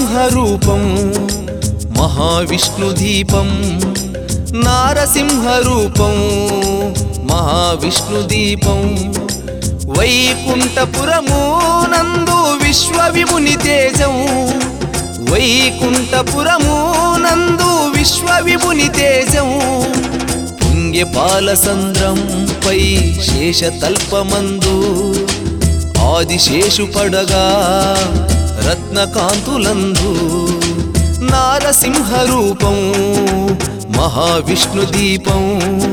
నారసింహరూపం మహావిష్ణుదీపం నారసింహరూపం మహావిష్ణుదీపం వైకుంఠపురము నందు విశ్వవిముని తేజం వైకుంఠపురము నందు విశ్వవిముని తేజం పుణ్యపాల సంద్రంపై శేషతల్పమందు ఆదిశేషు పడగా రత్నకాంతులందు నారసింహరూపం మహావిష్ణుదీపం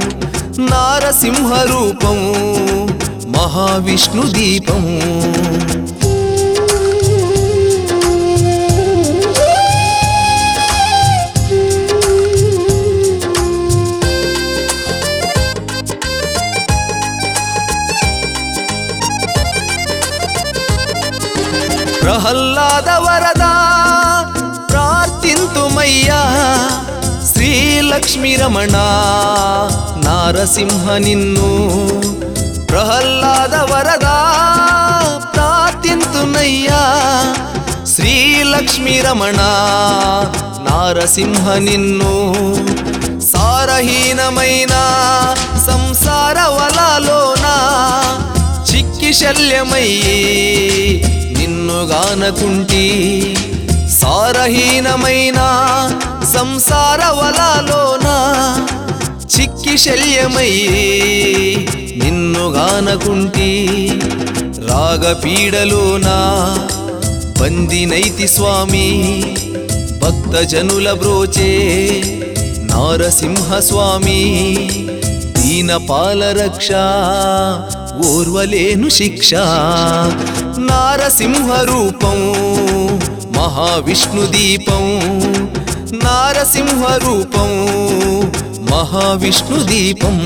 నారసింహరూపం మహావిష్ణుదీపం ప్రహ్లాద వరదా ప్రార్థింతుమయ్యా శ్రీలక్ష్మి రమణ నారసింహ నిన్ను ప్రహ్లాద వరదా ప్రార్థింతునయ్యా శ్రీలక్ష్మి రమణ నారసింహ నిన్ను సారహీనమైన సంసార వలలోనా చిక్కి శల్యమయ్యి నిన్ను గానకుంటి సారహీనమైన సంసార వలలోన చిక్కి శల్యమయ్యి నిన్ను గానకుంటి రాగపీడలోన బందినైతి స్వామి భక్తజనుల బ్రోచే నారసింహ స్వామి దీన పాలరక్ష ఓర్వలేను శిక్ష నారసింహ రూపం మహావిష్ణుదీపం నారసింహ రూపం మహావిష్ణుదీపం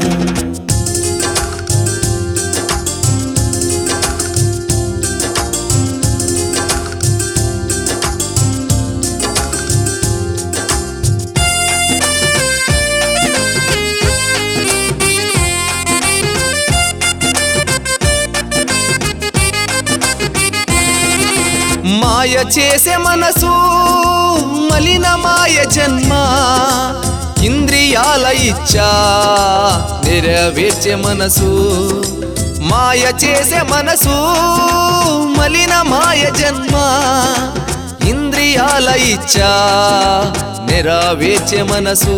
మాయ చేసే మనసు మలిన మాయ జన్మ ఇంద్రియాల ఇచ్చా నెరవేర్చే మనసు మాయ చేసే మనసు మలిన మాయ జన్మ ఇంద్రియాల ఇచ్చా నెరవేర్చే మనసు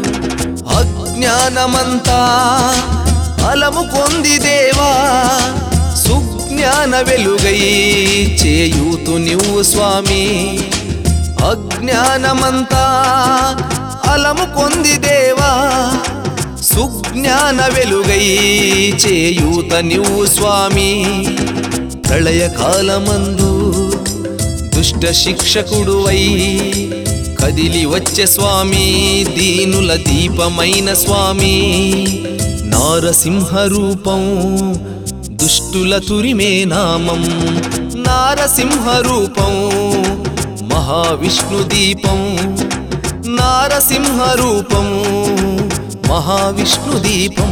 అజ్ఞానమంతా అలము పొంది దేవా సుజ్ఞాన వెలుగై చేయూతు నువ్వు స్వామి అజ్ఞానమంతా అలము పొంది దేవా సుజ్ఞాన వెలుగై చేయూత నువ్వు స్వామి ప్రళయకాలమందు దుష్ట శిక్షకుడువై కదిలి వచ్చే స్వామి దీనుల దీపమైన స్వామి నారసింహ రూపం దుష్టుల తురిమే నామం నారసింహ రూపం మహావిష్ణుదీపం నారసింహ రూపం మహావిష్ణుదీపం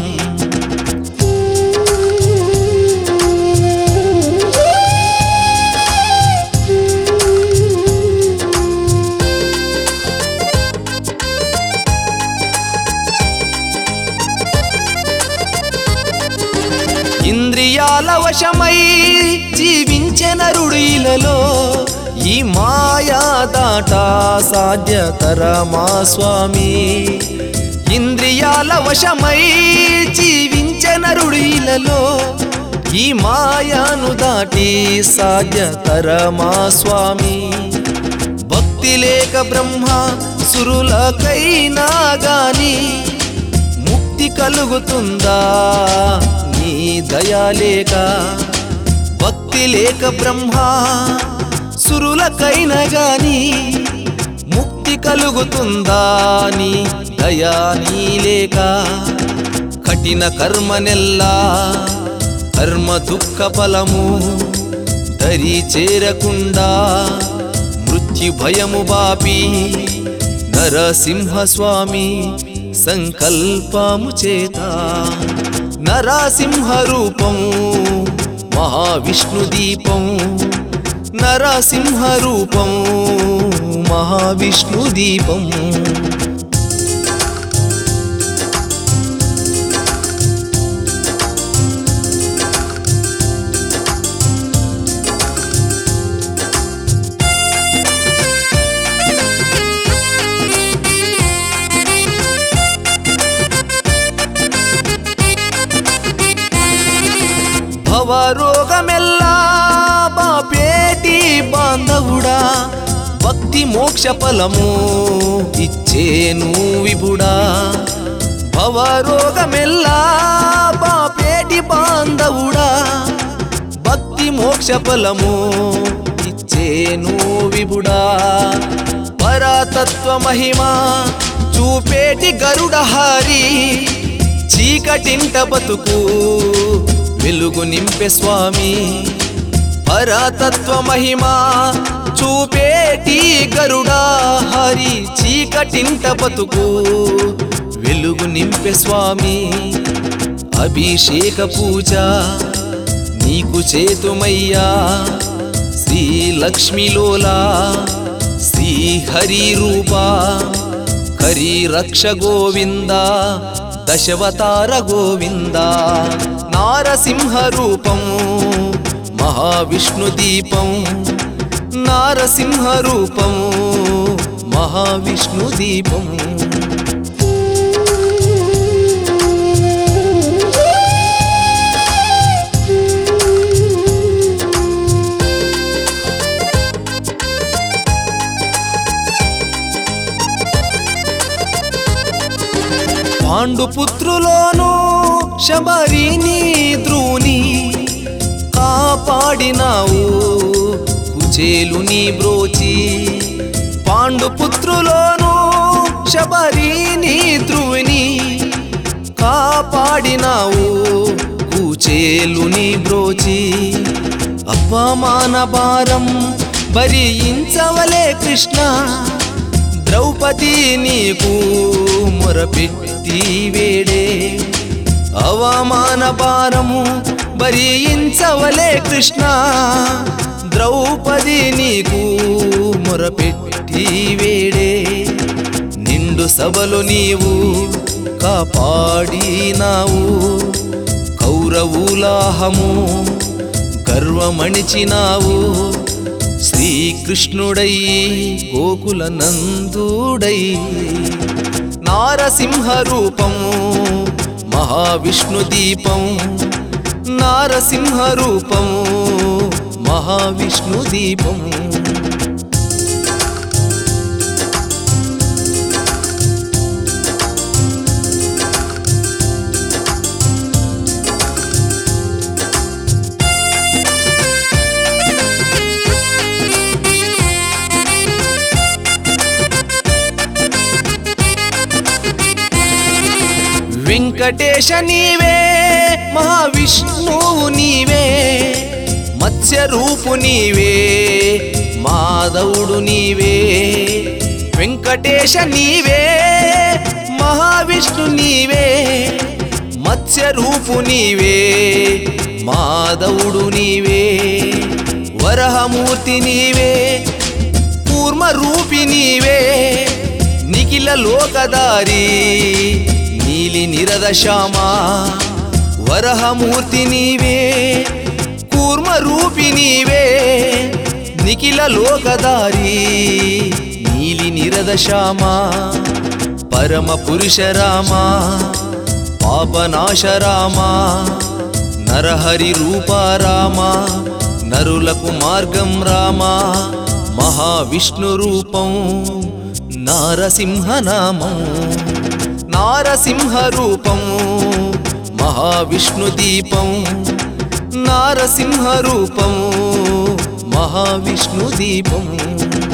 ఇంద్రియాల వశమై జీవించే నరుడు ఇలలో ఈ మాయా దాట సాధ్యతరమా స్వామి ఇంద్రియాల వశమై జీవించే నరుడు ఇలలో ఈ మాయాను దాటి సాధ్యతరమా స్వామి భక్తి లేక బ్రహ్మ సురులకైనా గాని ముక్తి కలుగుతుందా నీ దయాలేక భక్తి లేక బ్రహ్మ సురులకైనా గాని ముక్తి కలుగుతుందా నీ దయా నీ లేక కఠిన కర్మనెల్లా కర్మ దుఃఖ ఫలము దరి చేరకుండా మృత్యు భయము బాపి నరసింహ స్వామి సంకల్పము చేత నరసింహ రూపం మహావిష్ణుదీపం నరసింహ రూపం మహావిష్ణు దీపం భవరోగమెల్లా బాపేటి బాంధవుడా భక్తి మోక్ష ఫలము ఇచ్చేను విభుడా భవరోగమెల్లా బాపేటి బాంధవుడా భక్తి మోక్ష ఫలము ఇచ్చేను విభుడా పరాతత్వ మహిమ చూపేటి గరుడ హారి చీకటింట బతుకు వెలుగు నింపె స్వామి పరాతత్వ మహిమ చూపేటి గరుడా హరి చీకటింట బతుకు వెలుగు నింపె స్వామి అభిషేక పూజ నీకు చేతుమయ్యా శ్రీ లక్ష్మీలోలా శ్రీ హరి రూపా హరి రక్ష గోవింద దశవతార గోవింద నారసింహ రూపం మహావిష్ణు దీపం నారసింహ రూపం మహావిష్ణు దీపం పాండుపుత్రులోను శబరిని ద్రూని కాపాడినావు కుచేలుని బ్రోచి పాండుపుత్రులోను శబరిని ద్రువిని కాపాడినావు కూచేలుని బ్రోచి అపమాన భారం భరించవలే కృష్ణ ద్రౌపది నీకు మొరపెట్టి వేడే అవమాన భారము భరించవలే కృష్ణ ద్రౌపది నీకు మొరపెట్టి వేడే నిండు సభలు నీవు కాపాడినావు కౌరవులాహము గర్వమణిచినావు శ్రీకృష్ణుడై గోకుల నందుడై నారసింహ రూపము మహావిష్ణు దీపం నారసింహ రూపము మహావిష్ణు దీపం వెంకటేశ నీవే మహావిష్ణువు నీవే మత్స్య రూపు నీవే మాధవుడు నీవే వెంకటేశ నీవే మహావిష్ణు నీవే మత్స్య రూపు నీవే మాధవుడు నీవే వరహమూర్తి నీవే కూర్మ రూపి నీవే నిఖిల లోకదారి నీలి నిరద శ్యామా వరహమూర్తి నీవే కూర్మ రూపి నీవే నిఖిల లోకదారి నీలి నిరద శ్యామా పరమ పురుష రామా పాపనాశ రామా నరహరి రూప రామా నరులకు మార్గం రామా మహావిష్ణు రూపం నారసింహనామం నారసింహ రూపం మహావిష్ణు దీపం నారసింహ రూపం మహావిష్ణు దీపం